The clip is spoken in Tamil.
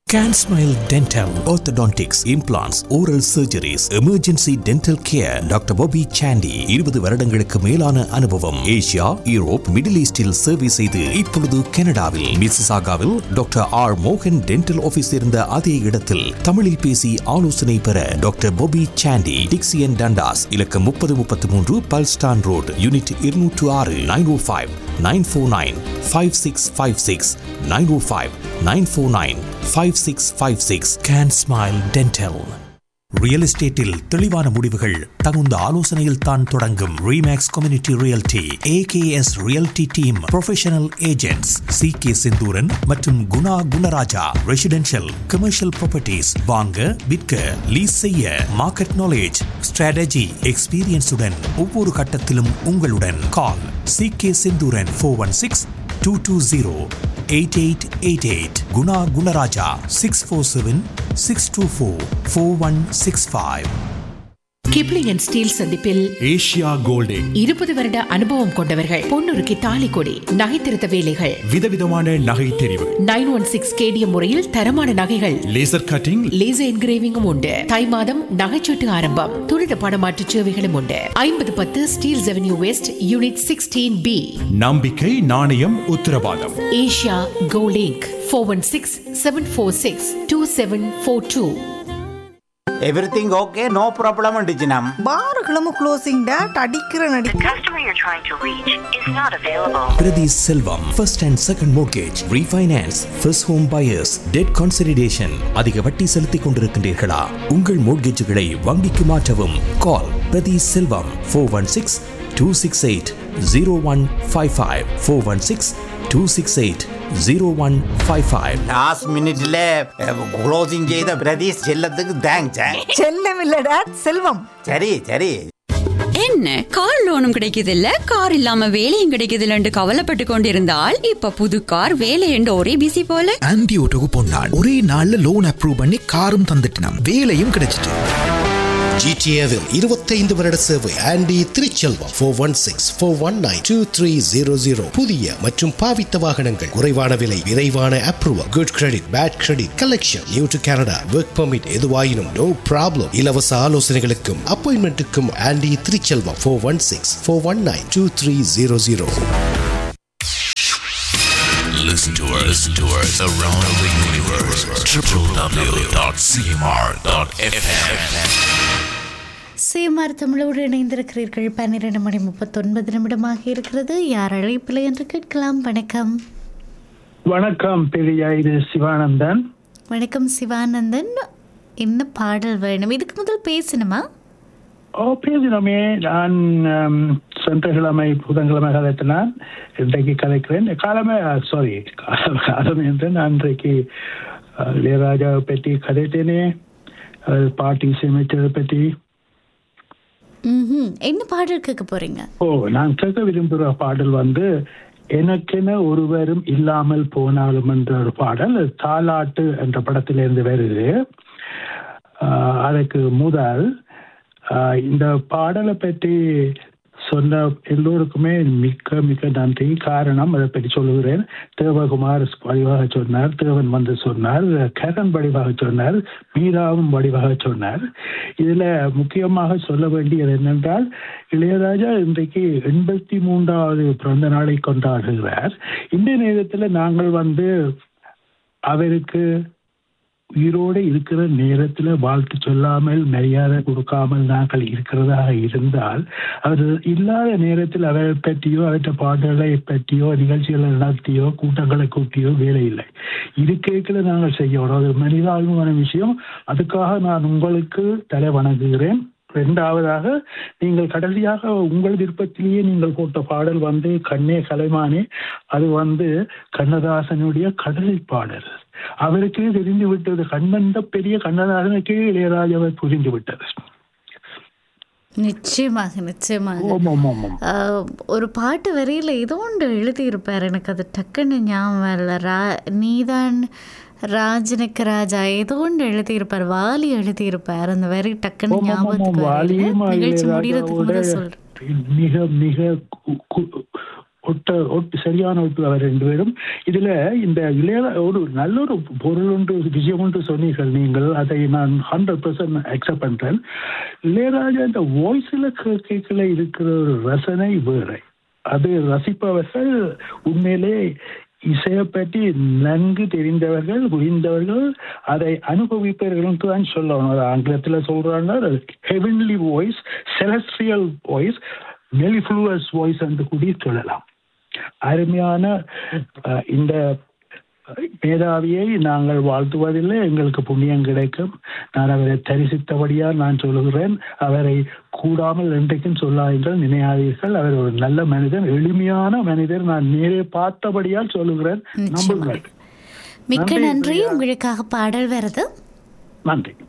Can Smile Dental, Orthodontics, Implants, Oral Surgeries, Emergency Dental Care, doctor Bobby Sandy இருபது வருடங்களுக்கு மேலான அனுபவம் ஏசியா யூரோப் மிடில் ஈஸ்டில் சேவை செய்து இப்பொழுது கனடாவில் மிசிசாகாவில் டாக்டர் ஆர் மோகன் டென்டல் ஆபீஸ் இருந்த அதே இடத்தில் தமிழில் பேசி ஆலோசனை பெற doctor Bobby Sandy Dixie and Dundas இலக்கம் முப்பது முப்பத்தி மூன்று பல்ஸ்டான் ரோடு யூனிட் இருநூற்று ஆறு nine O five nine four nine five six five six nine O five nine four nine five six five six can smile dental real எஸ்டேட்டில் தெளிவான முடிவுகள் தகுந்த ஆலோசனையில் தான் தொடங்கும் Remax community realty AKS realty team professional agents C K Senthuran மற்றும் Guna Gunarajah residential commercial properties வாங்க விற்க லீஸ் செய்ய மார்க்கெட் நாலேஜ் ஸ்ட்ராட்டஜி எக்ஸ்பீரியன்ஸுடன் ஒவ்வொரு கட்டத்திலும் உங்களுடன் call C K Senthuran four one six two two zero eight eight eight eight Guna Gunarajah six four seven six two four four one six five Kipling and Steeles சந்திப்பில் ஏஷியா கோல்டிங் இருபது வருட அனுபவம் கொண்டவர்கள் பொன்னுருக்கு தாலி கொடி நகைத்திருத்த வேலைகள் விதவிதமான நகை தெரிவு நைன் ஒன் சிக்ஸ் கேடிஎம் முறையில் தரமான நகைகள் லேசர் கட்டிங் லேசர் என்கிரேவிங்கும் உண்டு தை மாதம் நகைச்சீட்டு ஆரம்பம் துரித பணமாற்று சேவைகளும் உண்டு ஐம்பது பத்து Steeles avenue west unit sixteen B நம்பிக்கை நாணயம் உத்தரவாதம் ஏஷியா கோலிங்க் four one six seven four six two seven four two everything okay no problem டிஜினம் பாருகளும் க்ளோசிங் டேட் அடிக்கிற நடி The customer you're trying to reach is not available. Prathi Selvam first and second mortgage refinance first home buyers debt consolidation அதிக வட்டி செலுத்திக் கொண்டிருக்கின்றீர்களா உங்கள் மோர்கேஜுகளை வங்கிக்கு மாற்றவும் call Prathi Selvam four one six two six eight zero one five five four one six two six eight zero one five five last மினிட்ல க்ளோசிங் செய்த பிரதீஷ் செல்லத்துக்கு தேங்க்ஸ் செல்லம் இல்ல டேட் செல்வம் சரி சரி என்ன கார் லோனும் கிடைக்குது இல்ல கார் இல்லாம வேலையும் கிடைக்குது இல்லன்னு கவலைப்பட்டு கொண்டிருந்தால் இப்ப புது கார் வேலை என்று ஒரே பிசி போல ஆன்டி ஓட்டோக்கு பொன்னாள் ஒரே நாள்ல லோன் அப்ரூவ் பண்ணி காரும் தந்துட்டினாம் வேலையும் கிடைச்சிட்டு ஜிடிஏவில் இருபத்தைந்து வருட சேவை Andy Thiruchelvam four one six four one nine two three zero zero புதிய மற்றும் பாவித்த வாகனங்கள் குறைவான விலை விரைவான approval good credit bad credit collection new to Canada work permit எதுவாயினும் நோ ப்ராப்ளம் இலவச ஆலோசனைகளுக்கும் அப்பாயின்மெண்ட்டுக்கும் Andy Thiruchelvam four one six four one nine two three zero zero Listen to us, listen to us around the universe. www.cmr.fm. CMR தமிழோடு இணைந்திருக்கிறீர்கள் பன்னிரண்டு மணி முப்பத்தொன்பது நிமிடமாக இருக்கிறது யார் அழைப்பில்லை என்று கேட்கலாம் வணக்கம் வணக்கம் பெரியா இது சிவானந்தன் வணக்கம் சிவானந்தன் என்ன பாடல் வேணும் இதுக்கு முதல் பேசணுமா ஓ பேசினோமே நான் ஆம், சென்ற கிழமை புதன்கிழமை கதைத்தினான் இன்றைக்கு கதைக்கிறேன் காலமே சாரி காலமே என்று நான் இன்றைக்கு அஹ், இளையராஜாவை பற்றி கதைத்தேனே அது பாட்டி இசையமைச்சதை பற்றி ம்ஹும். என்ன பாடல் கேட்க போறீங்க ஓ நான் கேட்க விரும்புகிற பாடல் வந்து எனக்கென ஒருவரும் இல்லாமல் போனாலும் என்ற ஒரு பாடல் தாலாட்டு என்ற படத்திலிருந்து வருது ஆஹ் அதுக்கு முதல் ஆஹ் இந்த பாடலை பற்றி சொன்ன எல்லோருக்குமே மிக்க மிக்க நன்றி காரணம் அதை பற்றி சொல்லுகிறேன் தேவகுமார் வடிவாக சொன்னார் தேவன் வந்து சொன்னார் கரண் வடிவாக சொன்னார் மீராவும் வடிவாக சொன்னார் இதுல முக்கியமாக சொல்ல வேண்டியது என்னென்றால் இளையராஜா இன்றைக்கு எண்பத்தி மூன்றாவது பிறந்த நாளை கொண்டாடுகிறார் இந்த நேரத்தில் நாங்கள் வந்து அவருக்கு உயிரோடு இருக்கிற நேரத்தில் வாழ்த்து சொல்லாமல் மரியாதை கொடுக்காமல் நாங்கள் இருக்கிறதாக இருந்தால் அவர் இல்லாத நேரத்தில் அவரை பற்றியோ அவற்றை பாடல்களை பற்றியோ நிகழ்ச்சிகளை நடத்தியோ கூட்டங்களை கூட்டியோ வேலை இல்லை இருக்கைகளை நாங்கள் செய்யணும் அது மனிதாபிமான விஷயம் அதுக்காக நான் உங்களுக்கு தலை வணங்குகிறேன் ரெண்டாவதாக நீங்கள் கடைசியாக உங்கள் விருப்பத்திலேயே நீங்கள் போட்ட பாடல் வந்து கண்ணே கலைமானே அது வந்து கண்ணதாசனுடைய கடலை பாடல் அவருக்கே தெரிந்து விட்டது கண்ணந்த பெரிய கண்ணதாசனுக்கே இளையராஜாவை புரிந்து விட்டது நிச்சயமாக நிச்சயமாக ஆமாம் ஆமாம் ஆமாம் ஆஹ், ஒரு பாட்டு வரியில் ஏதோ ஒன்று எழுதியிருப்பார் எனக்கு அது டக்குன்னு ஞாபகம் இல்லை ரா நீதான் ராஜனுக்கு ராஜா ஏதோ ஒன்று எழுதியிருப்பார் வாலி எழுதியிருப்பார் அந்த வரி டக்குன்னு ஆமாம், ஆமாம், ஞாபகத்துக்கு வரல. வாலியும் நிகழ்ச்சி முடியறதுக்கு இளையராஜாவோட முதல் சொல்றேன் மிக மிக கு- கு- ஒட்ட ஒட்டு சரியான ஒட்டு அவர் ரெண்டு பேரும் இதுல இந்த இளைய ஒரு நல்ல ஒரு பொருள் ஒன்று விஷயம் ஒன்று சொன்னீர்கள் நீங்கள் அதை நான் ஹண்ட்ரட் பர்சன்ட் அக்செப்ட் பண்றேன் இளையராஜா இந்த வாய்ஸ்ல கேட்கல இருக்கிற ஒரு ரசனை வேற அது ரசிப்பவர்கள் உண்மையிலே இசையை பற்றி நன்கு தெரிந்தவர்கள் புரிந்தவர்கள் அதை அனுபவிப்பவர்கள் தான் சொல்லணும் அது ஆங்கிலத்தில் சொல்றாங்க heavenly voice celestial voice mellifluous voice என்று கூடி சொல்லலாம் அருமையான அஹ், இந்த மேதாவியை நாங்கள் வாழ்த்துவதில்லை எங்களுக்கு புண்ணியம் கிடைக்கும் நான் அவரை தரிசித்தபடியால் நான் சொல்லுகிறேன் அவரை கூடாமல் என்றைக்கும் சொல்லாதீர்கள் நினையாதீர்கள் அவர் ஒரு நல்ல மனிதன் எளிமையான மனிதர் நான் நேரே பார்த்தபடியால் சொல்லுகிறேன் நம்புங்கள் மிக்க நன்றி, நன்றி பிரியா. உங்களுக்காக பாடல் வருது நன்றி